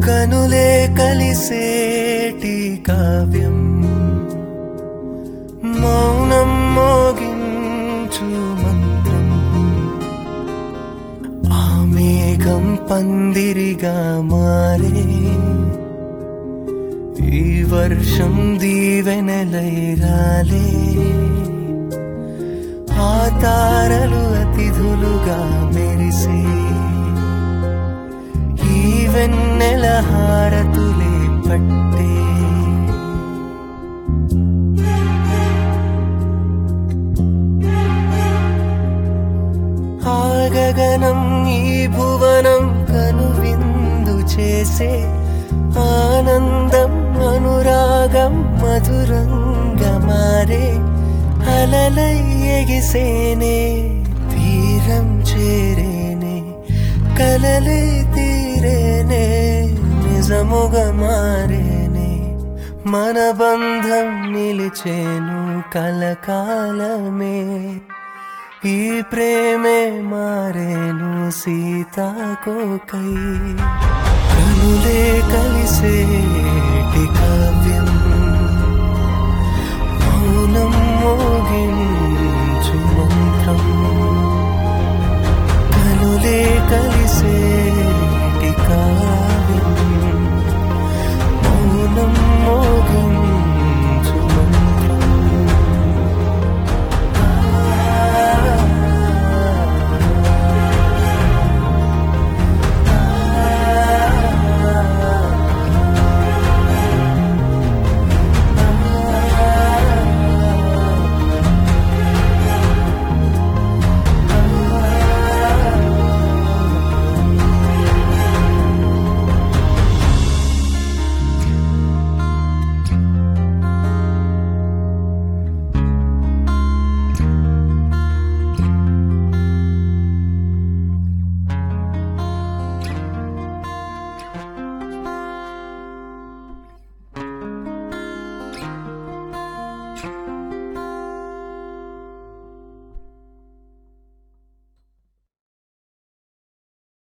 కనులే కలిసేటి కావ్యం మౌనం మోగించు మంత్రం ఆ మేఘం పందిరిగా మారే ఈ వర్షం దీవెనలై రాలే ఆ తారలు అతిథులుగా మెరిసే ఈ వెన్నెల హారతులే పట్టే ఆ గగనం ఈ భువనం కనువిందు చేసే ఆనందం అనురాగం మధురంగా మారే అలలై ఎగిసేనే తీరం చేరేనే కలలే తీరేనే నిజముగా మారేనే మన బంధం నిలిచేను కలకాలమే ఈ ప్రేమే మారేను సీతాకోకై కనులే కలిసేటి కావ్యం మౌనం మోగిన్